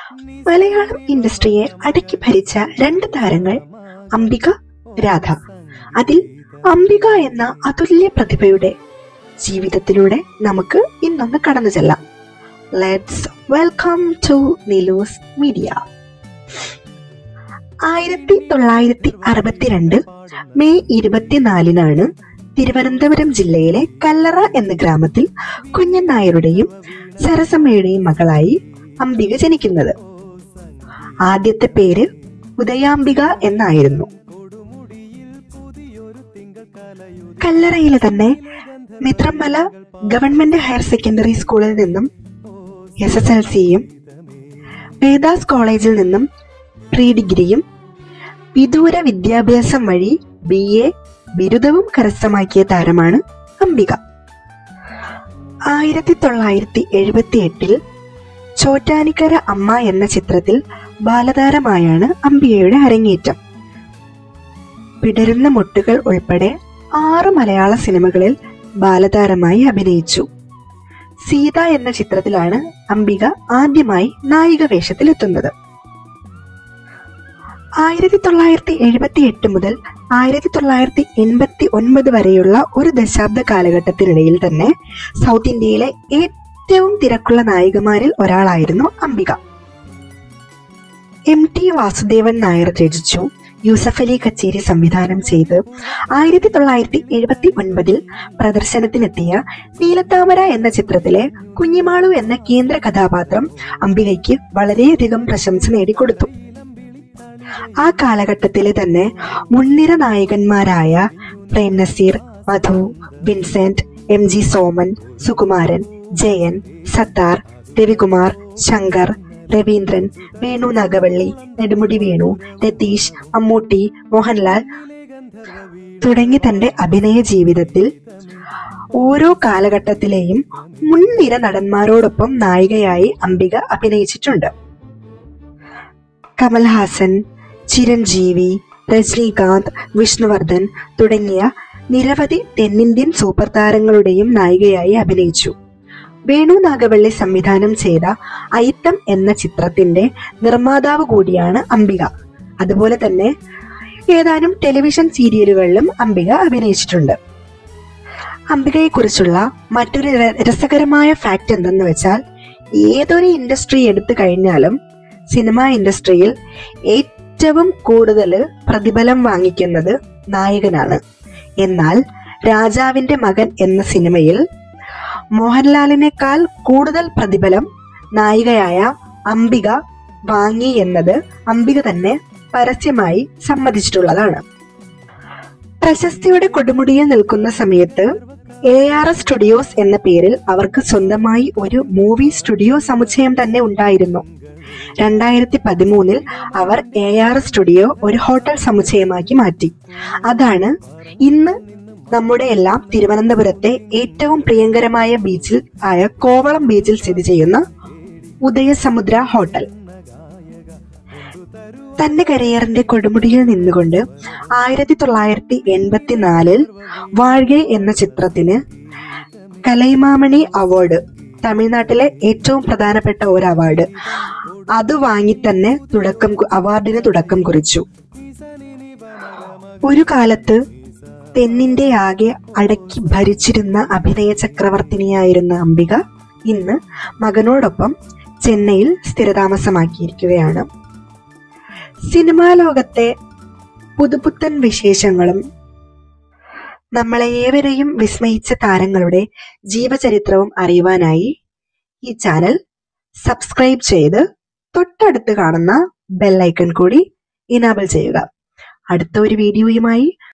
മലയാളം ഇൻഡസ്ട്രിയെ അടക്കി ഭരിച്ച രണ്ട് താരങ്ങൾ അംബിക രാധ അതിൽ അംബിക എന്ന അതുല്യ പ്രതിഭയുടെ ജീവിതത്തിലൂടെ നമുക്ക് ഇന്നൊന്ന് കടന്നു ചെല്ലാം let's welcome to Nilus media ആയിരത്തി തൊള്ളായിരത്തി അറുപത്തിരണ്ട് മെയ് ഇരുപത്തിനാലിനാണ് തിരുവനന്തപുരം ജില്ലയിലെ കല്ലറ എന്ന ഗ്രാമത്തിൽ കുഞ്ഞൻ നായരുടെയും സരസമ്മയുടെയും മകളായി അംബിക ജനിക്കുന്നത് ആദ്യത്തെ പേര് ഉദയാംബിക എന്നായിരുന്നു കല്ലറയിലെ തന്നെ മിത്രമല ഗവൺമെന്റ് ഹയർ സെക്കൻഡറി സ്കൂളിൽ നിന്നും എസ് എസ് എൽ സിയും വേദാസ് കോളേജിൽ നിന്നും പ്രീ ഡിഗ്രിയും വിദൂര വിദ്യാഭ്യാസം വഴി ബി എ ബിരുദവും കരസ്ഥമാക്കിയ താരമാണ് അംബിക ആയിരത്തി തൊള്ളായിരത്തി എഴുപത്തി എട്ടിൽ ചോറ്റാനിക്കര അമ്മ എന്ന ചിത്രത്തിൽ ബാലതാരമായാണ് അംബികയുടെ അരങ്ങേറ്റം പിടരുന്ന മുട്ടുകൾ ഉൾപ്പെടെ ആറ് മലയാള സിനിമകളിൽ ബാലതാരമായി അഭിനയിച്ചു സീത എന്ന ചിത്രത്തിലാണ് അംബിക ആദ്യമായി നായിക വേഷത്തിലെത്തുന്നത് ആയിരത്തി തൊള്ളായിരത്തി എഴുപത്തി എട്ട് മുതൽ ആയിരത്തി തൊള്ളായിരത്തി എൺപത്തി ഒൻപത് വരെയുള്ള ഒരു ദശാബ്ദ കാലഘട്ടത്തിനിടയിൽ തന്നെ സൗത്ത് ഇന്ത്യയിലെ ഏറ്റവും തിരക്കുള്ള നായികമാരിൽ ഒരാളായിരുന്നു അംബിക എം ടി വാസുദേവൻ നായർ രചിച്ചു യൂസഫ് അലി കച്ചേരി സംവിധാനം ചെയ്ത് ആയിരത്തി തൊള്ളായിരത്തി എഴുപത്തി ഒൻപതിൽ പ്രദർശനത്തിനെത്തിയ നീലത്താമര എന്ന ചിത്രത്തിലെ കുഞ്ഞിമാളു എന്ന കേന്ദ്ര കഥാപാത്രം അംബികയ്ക്ക് വളരെയധികം പ്രശംസ നേടിക്കൊടുത്തു ആ കാലഘട്ടത്തിലെ തന്നെ മുൻനിര നായകന്മാരായ പ്രേം നസീർ മധു വിൻസെന്റ് എം ജി സോമൻ സുകുമാരൻ ജയൻ സത്താർ രവികുമാർ ശങ്കർ രവീന്ദ്രൻ വേണു നാഗവള്ളി നെടുമുടി വേണു രതീഷ് മമ്മൂട്ടി മോഹൻലാൽ തുടങ്ങി തന്റെ അഭിനയ ജീവിതത്തിൽ ഓരോ കാലഘട്ടത്തിലെയും മുൻനിര നടന്മാരോടൊപ്പം നായികയായി അംബിക അഭിനയിച്ചിട്ടുണ്ട് കമൽഹാസൻ ചിരഞ്ജീവി രജനീകാന്ത് വിഷ്ണുവർദ്ധൻ തുടങ്ങിയ നിരവധി തെന്നിന്ത്യൻ സൂപ്പർ താരങ്ങളുടെയും നായികയായി അഭിനയിച്ചു വേണു നാഗവള്ളി സംവിധാനം ചെയ്ത അയിത്തം എന്ന ചിത്രത്തിന്റെ നിർമ്മാതാവ് കൂടിയാണ് അംബിക അതുപോലെ തന്നെ ഏതാനും ടെലിവിഷൻ സീരിയലുകളിലും അംബിക അഭിനയിച്ചിട്ടുണ്ട് അംബികയെക്കുറിച്ചുള്ള മറ്റൊരു ര- രസകരമായ ഫാക്ട് എന്തെന്ന് വെച്ചാൽ ഏതൊരു ഇൻഡസ്ട്രി എടുത്തു കഴിഞ്ഞാലും സിനിമ ഇൻഡസ്ട്രിയിൽ ഏറ്റവും കൂടുതൽ പ്രതിഫലം വാങ്ങിക്കുന്നത് നായകനാണ് എന്നാൽ രാജാവിന്റെ മകൻ എന്ന സിനിമയിൽ മോഹൻലാലിനേക്കാൾ കൂടുതൽ പ്രതിഫലം നായികയായ അംബിക വാങ്ങി എന്നത് അംബിക തന്നെ പരസ്യമായി സമ്മതിച്ചിട്ടുള്ളതാണ് പ്രശസ്തിയുടെ കൊടുമുടിയിൽ നിൽക്കുന്ന സമയത്ത് എ ആർ എസ് സ്റ്റുഡിയോസ് എന്ന പേരിൽ അവർക്ക് സ്വന്തമായി ഒരു മൂവി സ്റ്റുഡിയോ സമുച്ചയം തന്നെ ഉണ്ടായിരുന്നു രണ്ടായിരത്തി പതിമൂന്നിൽ അവർ എ ആർ എസ് സ്റ്റുഡിയോ ഒരു ഹോട്ടൽ സമുച്ചയമാക്കി മാറ്റി അതാണ് ഇന്ന് നമ്മുടെ എല്ലാം തിരുവനന്തപുരത്തെ ഏറ്റവും പ്രിയങ്കരമായ ബീച്ചിൽ ആയ കോവളം ബീച്ചിൽ സ്ഥിതി ചെയ്യുന്ന ഉദയസമുദ്ര ഹോട്ടൽ തന്റെ കരിയറിന്റെ കൊടുമുടിയിൽ നിന്നുകൊണ്ട് ആയിരത്തി തൊള്ളായിരത്തി എൺപത്തിനാലിൽ വാഴ്കെ എന്ന ചിത്രത്തിന് കലൈമാമണി അവാർഡ് തമിഴ്നാട്ടിലെ ഏറ്റവും പ്രധാനപ്പെട്ട ഒരു അവാർഡ് അത് വാങ്ങി തന്നെ തുടക്കം കു- അവാർഡിന് തുടക്കം കുറിച്ചു ഒരു കാലത്ത് തെന്നിന്റെ ആകെ അടക്കി ഭരിച്ചിരുന്ന അഭിനയ ചക്രവർത്തിനിയായിരുന്ന അംബിക ഇന്ന് മകനോടൊപ്പം ചെന്നൈയിൽ സ്ഥിരതാമസമാക്കിയിരിക്കുകയാണ് സിനിമാ ലോകത്തെ പുതുപുത്തൻ വിശേഷങ്ങളും നമ്മളെ ഏവരെയും വിസ്മയിച്ച താരങ്ങളുടെ ജീവചരിത്രവും അറിയുവാനായി ഈ ചാനൽ സബ്സ്ക്രൈബ് ചെയ്ത് തൊട്ടടുത്ത് കാണുന്ന ബെല്ലൈക്കൺ കൂടി ഇനാബിൾ ചെയ്യുക അടുത്ത ഒരു വീഡിയോയുമായി